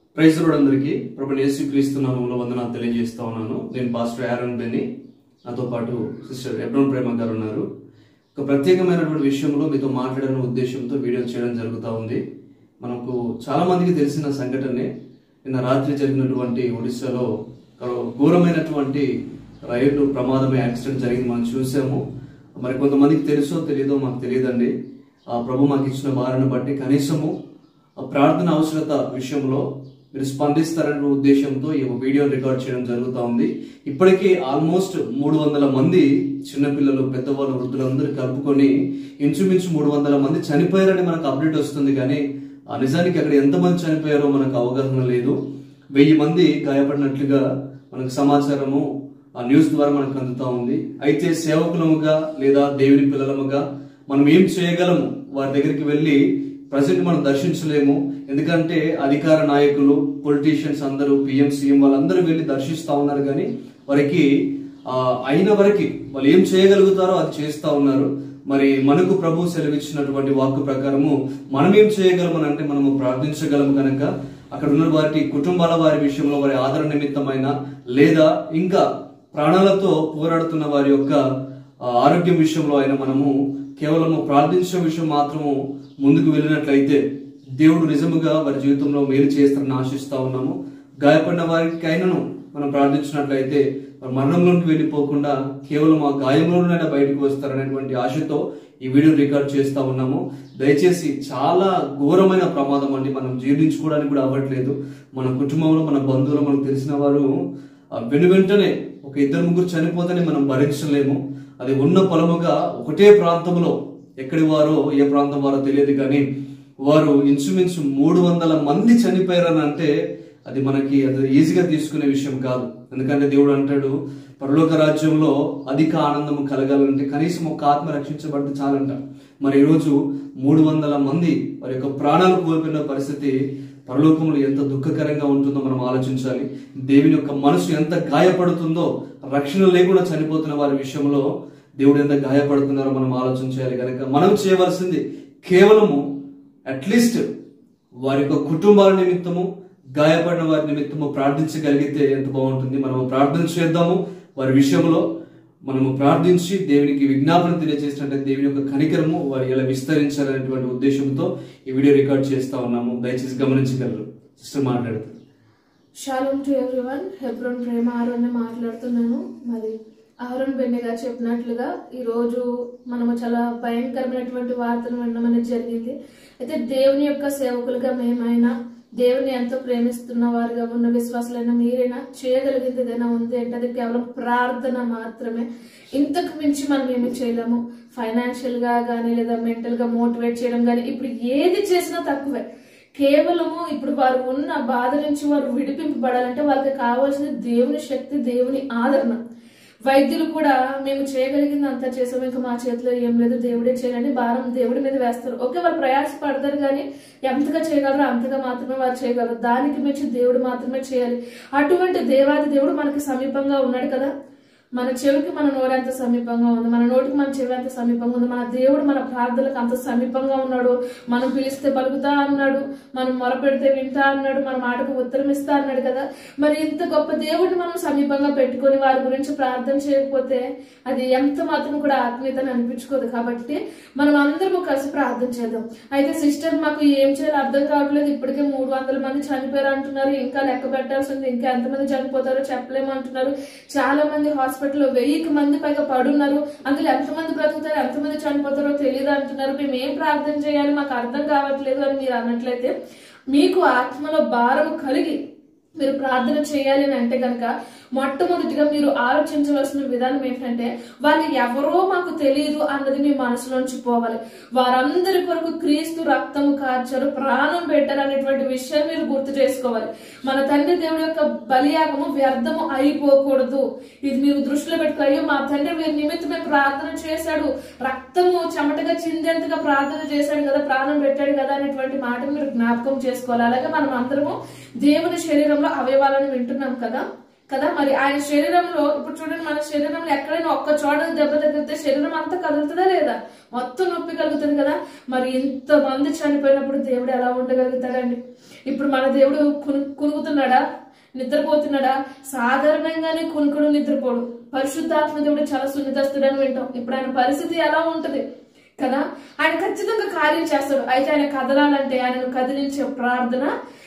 praise అందరికీ ప్రభు యేసు క్రీస్తు నామంలో వందనాలు తెలియజేస్తా ఉన్నాను నేను పాస్టర్ యారన్ బెని నాతో పాటు సిస్టర్ ఎబ్రోన్ ప్రేమ గారు ఉన్నారు ఒక ప్రత్యేకమైనటువంటి విషయంలో మీతో మాట్లాడాలనే ఉద్దేశంతో వీడియో చేయడం జరుగుతూ ఉంది మనకు చాలా మందికి తెలిసిన సంఘటనే నిన్న రాత్రి జరిగినటువంటి ఒడిశాలో ఒక ఘోరమైనటువంటి రైలు ప్రమాదమే యాక్సిడెంట్ జరిగింది మనం చూసాము మరి కొంతమందికి తెలుసో తెలియదో మాకు తెలియదండి ఆ ప్రభు మాకు ఇచ్చిన భారాన్ని బట్టి కనీసము ఆ ప్రార్థన అవసరత విషయంలో మీరు స్పందిస్తారనే ఉద్దేశంతో ఈ వీడియో రికార్డ్ చేయడం జరుగుతూ ఉంది ఇప్పటికీ ఆల్మోస్ట్ మూడు వందల మంది చిన్నపిల్లలు పెద్దవాళ్ళు వృద్ధులందరూ కలుపుకొని ఇంచుమించు మూడు వందల మంది చనిపోయారని మనకు అప్డేట్ వస్తుంది కానీ ఆ నిజానికి అక్కడ ఎంతమంది చనిపోయారో మనకు అవగాహన లేదు వెయ్యి మంది గాయపడినట్లుగా మనకు సమాచారము ఆ న్యూస్ ద్వారా మనకు అందుతా ఉంది అయితే సేవకులముగా లేదా దేవుని పిల్లలముగా మనం ఏం చేయగలము వారి దగ్గరికి వెళ్ళి ప్రజెంట్ మనం దర్శించలేము ఎందుకంటే అధికార నాయకులు పొలిటీషియన్స్ అందరూ పిఎం సీఎం వాళ్ళందరూ వెళ్ళి దర్శిస్తా ఉన్నారు కానీ వారికి ఆ, అయిన వరకు వాళ్ళు ఏం చేయగలుగుతారో అది చేస్తా ఉన్నారు మరి మనకు ప్రభు సెలవిచ్చినటువంటి వాక్కు ప్రకారము మనం ఏం చేయగలమని అంటే మనము ప్రార్థించగలము కనుక అక్కడ ఉన్న వారి కుటుంబాల వారి విషయంలో వారి ఆదరణ నిమిత్తమైన లేదా ఇంకా ప్రాణాలతో పోరాడుతున్న వారి యొక్క ఆ, ఆరోగ్యం విషయంలో అయినా మనము కేవలము ప్రార్థించే విషయం మాత్రము ముందుకు వెళ్ళినట్లయితే దేవుడు నిజముగా వారి జీవితంలో మేలు చేస్తారని ఆశిస్తా ఉన్నాము గాయపడిన వారికైనాను మనం ప్రార్థించినట్లయితే వారు మరణంలోకి వెళ్ళిపోకుండా కేవలం ఆ గాయంలోనైనా బయటకు వస్తారనేటువంటి ఆశతో ఈ వీడియో రికార్డ్ చేస్తా ఉన్నాము దయచేసి చాలా ఘోరమైన ప్రమాదం అండి మనం జీర్ణించుకోవడానికి కూడా అవ్వట్లేదు మన కుటుంబంలో మన బంధువులు మనకు తెలిసిన వారు ఆ వెను వెంటనే ఒక ఇద్దరు ముగ్గురు చనిపోతేనే మనం భరించలేము అది ఉన్న పొలముగా ఒకటే ప్రాంతంలో ఎక్కడి వారో ఏ ప్రాంతం వారో తెలియదు కానీ వారు ఇంచుమించు మూడు వందల మంది చనిపోయారని అంటే అది మనకి అది ఈజీగా తీసుకునే విషయం కాదు ఎందుకంటే దేవుడు అంటాడు పరలోక రాజ్యంలో అధిక ఆనందం కలగాలంటే కనీసం ఒక ఆత్మ రక్షించబడితే చాలంట మరి ఈరోజు మూడు వందల మంది వారి యొక్క ప్రాణాలు కోల్పోయిన పరిస్థితి పరలోకంలో ఎంత దుఃఖకరంగా ఉంటుందో మనం ఆలోచించాలి దేవుని యొక్క మనసు ఎంత గాయపడుతుందో రక్షణ లేకుండా చనిపోతున్న వారి విషయంలో దేవుడు ఎంత గాయపడుతున్నారో మనం ఆలోచన చేయాలి కనుక మనం చేయవలసింది కేవలము అట్లీస్ట్ వారి యొక్క కుటుంబాల నిమిత్తము గాయపడిన వారి నిమిత్తము ప్రార్థించగలిగితే ఎంత బాగుంటుంది మనము ప్రార్థన చేద్దాము వారి విషయంలో మనము ప్రార్థించి దేవునికి విజ్ఞాపన తెలియజేసినట్టే దేవుని యొక్క కనికరము వారి ఇలా విస్తరించాలనేటువంటి ఉద్దేశంతో ఈ వీడియో రికార్డ్ చేస్తా ఉన్నాము దయచేసి గమనించగలరు సిస్టర్ మాట్లాడుతారు shalom to everyone Hebron Prema Aaron మాట్లాడుతున్నాను మరి ఆరోన్ బెన్నె గారు చెప్పినట్లుగా ఈరోజు మనము చాలా భయంకరమైనటువంటి వార్తను వినడం అనేది జరిగింది అయితే దేవుని యొక్క సేవకులుగా మేమైనా దేవుని ఎంతో ప్రేమిస్తున్న వారుగా ఉన్న విశ్వాసులైన మీరైనా చేయగలిగింది ఏదైనా ఉంది అంటే అది కేవలం ప్రార్థన మాత్రమే ఇంతకు మించి మనం ఏమి చేయలేము ఫైనాన్షియల్ గా కానీ లేదా మెంటల్ గా మోటివేట్ చేయడం కానీ ఇప్పుడు ఏది చేసినా తక్కువే కేవలము ఇప్పుడు వారు ఉన్న బాధ నుంచి వారు విడిపింపబడాలంటే వాళ్ళకి కావాల్సింది దేవుని శక్తి దేవుని ఆదరణ వైద్యులు కూడా మేము చేయగలిగింది అంతా చేసాము ఇంకా మా చేతిలో ఏం లేదు దేవుడే చేయాలని భారం దేవుడి మీద వేస్తారు ఓకే వాళ్ళు ప్రయాస పడతారు కానీ ఎంతగా చేయగలరో అంతగా మాత్రమే వారు చేయగలరు దానికి మించి దేవుడు మాత్రమే చేయాలి అటువంటి దేవాది దేవుడు మనకి సమీపంగా ఉన్నాడు కదా మన చెవికి మన నోరు ఎంత సమీపంగా ఉంది మన నోటికి మన చెవి ఎంత సమీపంగా ఉంది మన దేవుడు మన ప్రార్థనలకు అంత సమీపంగా ఉన్నాడు మనం పిలిస్తే పలుకుతా అన్నాడు మనం మొరపెడితే వింటా అన్నాడు మన మాటకు ఉత్తరం ఇస్తా అన్నాడు కదా మరి ఇంత గొప్ప దేవుడిని మనం సమీపంగా పెట్టుకొని వారి గురించి ప్రార్థన చేయకపోతే అది ఎంత మాత్రం కూడా ఆత్మీయతని అనిపించుకోదు కాబట్టి మనం అందరం కలిసి ప్రార్థన చేద్దాం అయితే సిస్టర్ మాకు ఏం చేయాలో అర్థం కావట్లేదు ఇప్పటికే మూడు వందల మంది చనిపోయారు అంటున్నారు ఇంకా లెక్క పెట్టాల్సి ఉంది ఇంకా ఎంతమంది చనిపోతారో చెప్పలేము అంటున్నారు చాలా మంది హాస్పిటల్లో వెయ్యికి మంది పైగా పడున్నారు అందులో ఎంతమంది బ్రతుకుతారో ఎంతమంది చనిపోతారో తెలియదు అంటున్నారు మేము ఏం ప్రార్థన చేయాలి మాకు అర్థం కావట్లేదు అని మీరు అన్నట్లయితే మీకు ఆత్మలో భారం కలిగి మీరు ప్రార్థన చేయాలి అని అంటే కనుక మొట్టమొదటిగా మీరు ఆలోచించవలసిన విధానం ఏంటంటే వాళ్ళు ఎవరో మాకు తెలియదు అన్నది మీ మనసులోంచి పోవాలి వారందరి కొరకు క్రీస్తు రక్తము కార్చారు ప్రాణం పెట్టారు అనేటువంటి విషయాన్ని మీరు గుర్తు చేసుకోవాలి మన తండ్రి దేవుడి యొక్క బలియాగము వ్యర్థము అయిపోకూడదు ఇది మీరు దృష్టిలో పెట్టుకో అయ్యో మా తండ్రి వీరి నిమిత్తమే ప్రార్థన చేశాడు రక్తము చెమటగా చిందేంతగా ప్రార్థన చేశాడు కదా ప్రాణం పెట్టాడు కదా అనేటువంటి మాట మీరు జ్ఞాపకం చేసుకోవాలి అలాగే మనం అందరము దేవుని శరీరంలో అవయవాలను వింటున్నాం కదా కదా మరి ఆయన శరీరంలో ఇప్పుడు చూడండి మన శరీరంలో ఎక్కడైనా ఒక్క చోట దెబ్బ తగిలితే శరీరం అంతా కదులుతుందా లేదా మొత్తం నొప్పి కలుగుతుంది కదా మరి ఇంత మంది చనిపోయినప్పుడు దేవుడు ఎలా ఉండగలుగుతాడండి ఇప్పుడు మన దేవుడు కును కునుకుతున్నాడా నిద్రపోతున్నాడా సాధారణంగానే కునుకుడు నిద్రపోడు పరిశుద్ధాత్మ దేవుడు చాలా సున్నితస్తుడని వింటాం ఇప్పుడు ఆయన పరిస్థితి ఎలా ఉంటది కదా ఆయన ఖచ్చితంగా కార్యం చేస్తాడు అయితే ఆయన కదలాలంటే ఆయనను కదిలించే ప్రార్థన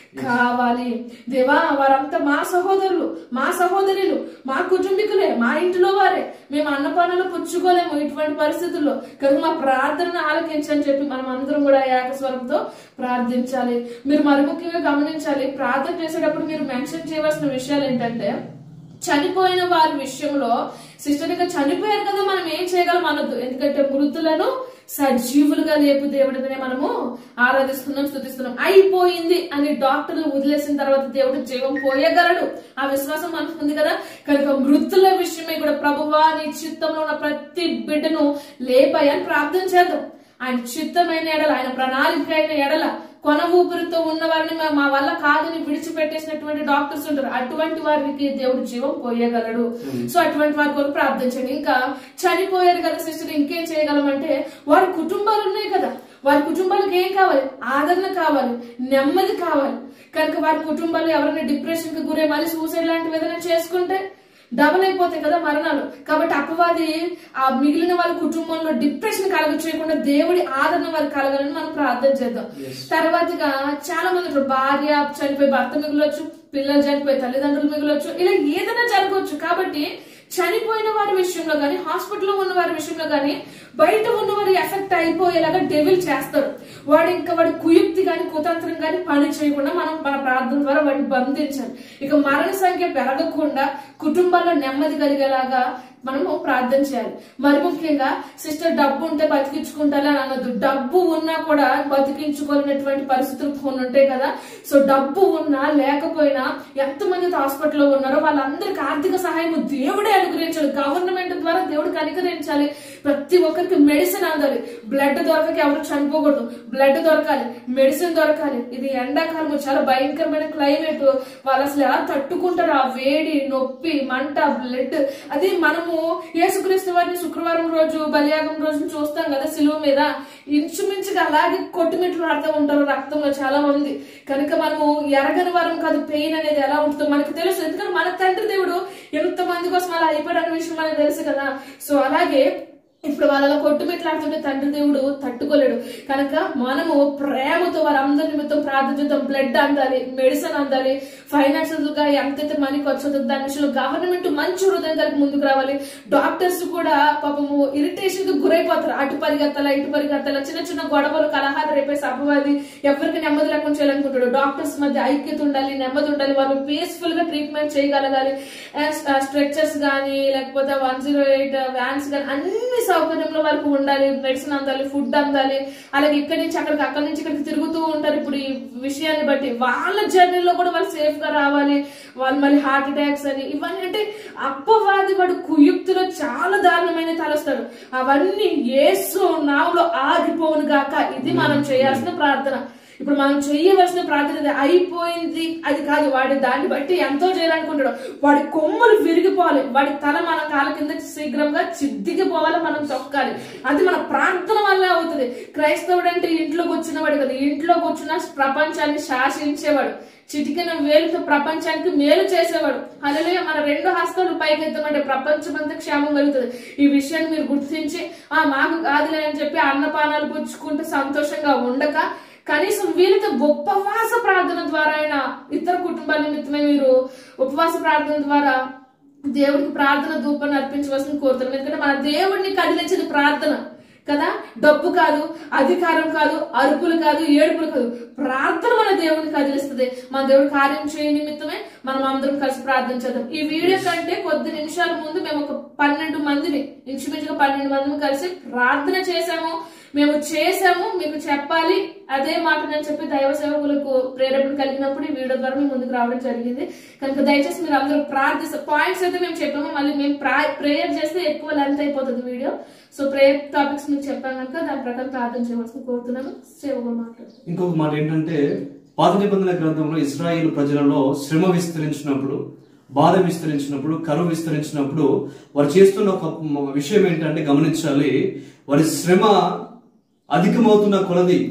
కావాలి దేవా వారంతా మా సహోదరులు మా సహోదరులు మా కుటుంబీకులే మా ఇంటిలో వారే మేము అన్నపానాలు పుచ్చుకోలేము ఇటువంటి పరిస్థితుల్లో కనుక మా ప్రార్థనను ఆలకించని చెప్పి మనం అందరం కూడా ఏకస్వరంతో ప్రార్థించాలి మీరు మరి ముఖ్యంగా గమనించాలి ప్రార్థన చేసేటప్పుడు మీరు మెన్షన్ చేయవలసిన విషయాలు ఏంటంటే చనిపోయిన వారి విషయంలో సిస్టర్ గా చనిపోయారు కదా మనం ఏం చేయగలం అనొద్దు ఎందుకంటే మృతులను సజీవులుగా లేపు దేవుడినే మనము ఆరాధిస్తున్నాం స్థుతిస్తున్నాం అయిపోయింది అని డాక్టర్లు వదిలేసిన తర్వాత దేవుడు జీవం పోయగలడు ఆ విశ్వాసం మనకు ఉంది కదా కనుక మృతుల విషయమే కూడా ప్రభువా నీ చిత్తంలో ఉన్న ప్రతి బిడ్డను లేపాయని ప్రార్థన చేద్దాం ఆయన చిత్తమైన ఎడల ఆయన ప్రణాళిక అయిన ఎడల కొన ఊపిరితో ఉన్న వారిని మా- మా వల్ల కాదని విడిచిపెట్టేసినటువంటి డాక్టర్స్ ఉంటారు అటువంటి వారికి దేవుడు జీవం పోయగలడు సో అటువంటి వారి కొరకు ప్రార్థించండి ఇంకా చనిపోయారు కదా సిస్టర్ ఇంకేం చేయగలమంటే వారి కుటుంబాలు ఉన్నాయి కదా వారి కుటుంబాలకు ఏం కావాలి ఆదరణ కావాలి నెమ్మది కావాలి కనుక వారి కుటుంబాలు ఎవరైనా డిప్రెషన్ కి గురై మళ్ళీ సూసైడ్ లాంటివి ఏదైనా చేసుకుంటే డబుల్ అయిపోతాయి కదా మరణాలు కాబట్టి అపవాది ఆ మిగిలిన వాళ్ళ కుటుంబంలో డిప్రెషన్ కలగ చేయకుండా దేవుడి ఆదరణ వారికి కలగాలని మనం ప్రార్థన చేద్దాం తర్వాతగా చాలా మంది ఉంటారు భార్య చనిపోయి భర్త మిగలొచ్చు పిల్లలు చనిపోయి తల్లిదండ్రులు మిగలొచ్చు ఇలా ఏదైనా జరగవచ్చు కాబట్టి చనిపోయిన వారి విషయంలో కానీ హాస్పిటల్లో ఉన్న వారి విషయంలో కానీ బయట ఉన్న వారి ఎఫెక్ట్ అయిపోయేలాగా డెవిల్ చేస్తాడు వాడు ఇంకా వాడి కుయుక్తి గాని కుతంత్రం గాని పని చేయకుండా మనం మన ప్రార్థన ద్వారా వాడిని బంధించాలి ఇక మరణ సంఖ్య పెరగకుండా కుటుంబాల్లో నెమ్మది కలిగేలాగా మనము ప్రార్థన చేయాలి మరి ముఖ్యంగా సిస్టర్ డబ్బు ఉంటే బతికించుకుంటారు అని అనొద్దు డబ్బు ఉన్నా కూడా బతికించుకోలేనటువంటి పరిస్థితులు కొన్ని ఉంటాయి కదా సో డబ్బు ఉన్నా లేకపోయినా ఎంతమంది హాస్పిటల్లో ఉన్నారో వాళ్ళందరికి ఆర్థిక సహాయం దేవుడే అనుగ్రహించాలి గవర్నమెంట్ ద్వారా దేవుడు కనికరించాలి ప్రతి ఒక్కరికి మెడిసిన్ అందాలి బ్లడ్ దొరకక ఎవరు చనిపోకూడదు బ్లడ్ దొరకాలి మెడిసిన్ దొరకాలి ఇది ఎండాకాలం చాలా భయంకరమైన క్లైమేట్ వాళ్ళు అసలు ఎలా తట్టుకుంటారు ఆ వేడి నొప్పి మంట బ్లడ్ అది మనము యేసుక్రీస్తు వారిని శుక్రవారం రోజు బలియాగం రోజు చూస్తాం కదా సిలువ మీద ఇంచుమించుగా అలాగే కొట్టుమిట్లు ఆడుతూ ఉంటారు రక్తంలో చాలా మంది కనుక మనము ఎరగని వారం కాదు పెయిన్ అనేది ఎలా ఉంటుందో మనకు తెలుసు ఎందుకంటే మన తండ్రి దేవుడు ఎంత మంది కోసం అలా అయిపోయాడన్న విషయం మనకు తెలుసు కదా సో అలాగే ఇప్పుడు వాళ్ళ కొట్టుమిట్లాడుతుంటే తండ్రి దేవుడు తట్టుకోలేడు కనుక మనము ప్రేమతో వారందరి నిమిత్తం ప్రార్థించుతాం బ్లడ్ అందాలి మెడిసిన్ అందాలి ఫైనాన్షియల్ గా ఎంతైతే మనీ ఖర్చు అవుతుందో దాని విషయంలో గవర్నమెంట్ మంచి హృదయం కలిపి ముందుకు రావాలి డాక్టర్స్ కూడా పాపము ఇరిటేషన్ కి గురైపోతారు అటు పరిగెత్తాల ఇటు పరిగెత్తాల చిన్న చిన్న గొడవలు కలహాలు రేపేసి అపవాది ఎవరికి నెమ్మది లేకుండా చేయాలనుకుంటాడు డాక్టర్స్ మధ్య ఐక్యత ఉండాలి నెమ్మది ఉండాలి వాళ్ళు పీస్ఫుల్ గా ట్రీట్మెంట్ చేయగలగాలి స్ట్రెచర్స్ గానీ లేకపోతే వన్ జీరో ఎయిట్ వ్యాన్స్ గానీ అన్ని సౌకర్యంలో వరకు ఉండాలి మెడిసిన్ అందాలి ఫుడ్ అందాలి అలాగే ఇక్కడి నుంచి అక్కడికి అక్కడి నుంచి ఇక్కడికి తిరుగుతూ ఉంటారు ఇప్పుడు ఈ విషయాన్ని బట్టి వాళ్ళ జర్నీలో కూడా వాళ్ళు సేఫ్ గా రావాలి వాళ్ళు మళ్ళీ హార్ట్ అటాక్స్ అని ఇవన్నీ అంటే అప్పవాది వాడు కుయుక్తిలో చాలా దారుణమైన తలస్తాడు అవన్నీ ఏసు నావులో ఆగిపోవును గాక ఇది మనం చేయాల్సిన ప్రార్థన ఇప్పుడు మనం చేయవలసిన ప్రార్థన ఇది అయిపోయింది అది కాదు వాడి దాన్ని బట్టి ఎంతో చేయాలనుకుంటాడు వాడి కొమ్మలు విరిగిపోవాలి వాడి తల మన కాళ్ళ కింద శీఘ్రంగా చిద్దిగిపోవాలి మనం తొక్కాలి అది మన ప్రార్థన వల్ల అవుతుంది క్రైస్తవుడు అంటే ఇంట్లో కూర్చున్నవాడు కదా ఇంట్లో కూర్చున్న ప్రపంచాన్ని శాసించేవాడు చిటికిన వేలుతో ప్రపంచానికి మేలు చేసేవాడు అలాగే మన రెండు హస్తాలు పైకెత్తామంటే ప్రపంచం అంతా క్షేమం కలుగుతుంది ఈ విషయాన్ని మీరు గుర్తించి ఆ మాకు కాదులే అని చెప్పి అన్నపానాలు పుచ్చుకుంటూ సంతోషంగా ఉండక కనీసం వీళ్ళతో ఉపవాస ప్రార్థన ద్వారా అయినా ఇతర కుటుంబాల నిమిత్తమే మీరు ఉపవాస ప్రార్థన ద్వారా దేవుడికి ప్రార్థన ధూపాన్ని అర్పించవలసింది కోరుతున్నాం ఎందుకంటే మన దేవుడిని కదిలించేది ప్రార్థన కదా డబ్బు కాదు అధికారం కాదు అరుపులు కాదు ఏడుపులు కాదు ప్రార్థన మన దేవుడిని కదిలిస్తుంది మన దేవుడు కార్యం చేయ నిమిత్తమే మనం అందరం కలిసి ప్రార్థించేద్దాం ఈ వీడియో కంటే కొద్ది నిమిషాల ముందు మేము ఒక పన్నెండు మందిని ఇంచుమించుగా పన్నెండు మందిని కలిసి ప్రార్థన చేశాము మేము చేసాము మీకు చెప్పాలి అదే మాట నేను చెప్పి దైవ సేవకులకు ప్రేరేపణ కలిగినప్పుడు ఈ వీడియో ద్వారా మేము ముందుకు రావడం జరిగింది కనుక దయచేసి మీరు అందరూ ప్రార్థిస్తారు పాయింట్స్ అయితే మేము చెప్పాము మళ్ళీ మేము ప్రేయర్ చేస్తే ఎక్కువ లెంత్ అయిపోతుంది వీడియో సో ప్రేయర్ టాపిక్స్ మీకు చెప్పాను కనుక దాని ప్రకారం ప్రార్థన చేయవలసి కోరుతున్నాను సేవకులు మాట్లాడుతున్నాను ఇంకొక మాట ఏంటంటే పాత నిబంధన గ్రంథంలో ఇస్రాయేల్ ప్రజలలో శ్రమ విస్తరించినప్పుడు బాధ విస్తరించినప్పుడు కరువు విస్తరించినప్పుడు వారు చేస్తున్న ఒక విషయం ఏంటంటే గమనించాలి వారి శ్రమ అధికమవుతున్న కొలది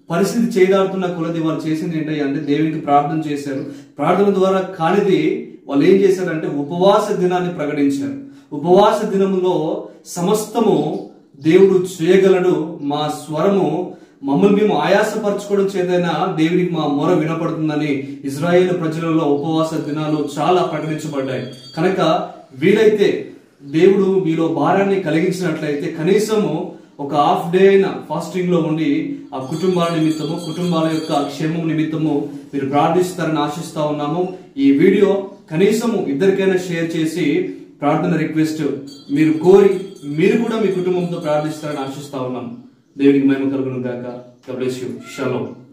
పరిస్థితి చేయదాడుతున్న కొలది వాళ్ళు చేసింది ఏంటి అంటే దేవునికి ప్రార్థన చేశారు ప్రార్థన ద్వారా కానిది వాళ్ళు ఏం చేశారంటే ఉపవాస దినాన్ని ప్రకటించారు ఉపవాస దినములో సమస్తము దేవుడు చేయగలడు మా స్వరము మమ్మల్ని మేము ఆయాసపరచుకోవడం చేతైనా దేవునికి మా మొర వినపడుతుందని ఇజ్రాయేల్ ప్రజలలో ఉపవాస దినాలు చాలా ప్రకటించబడ్డాయి కనుక వీలైతే దేవుడు మీలో భారాన్ని కలిగించినట్లయితే కనీసము ఒక హాఫ్ డే అయినా ఫాస్టింగ్ లో ఉండి ఆ కుటుంబాల నిమిత్తము కుటుంబాల యొక్క క్షేమం నిమిత్తము మీరు ప్రార్థిస్తారని ఆశిస్తా ఉన్నాము ఈ వీడియో కనీసము ఇద్దరికైనా షేర్ చేసి ప్రార్థన రిక్వెస్ట్ మీరు కోరి మీరు కూడా మీ కుటుంబంతో ప్రార్థిస్తారని ఆశిస్తా ఉన్నాం దేవునికి మహిమ కలుగును గాక బ్లెస్ యూ షలో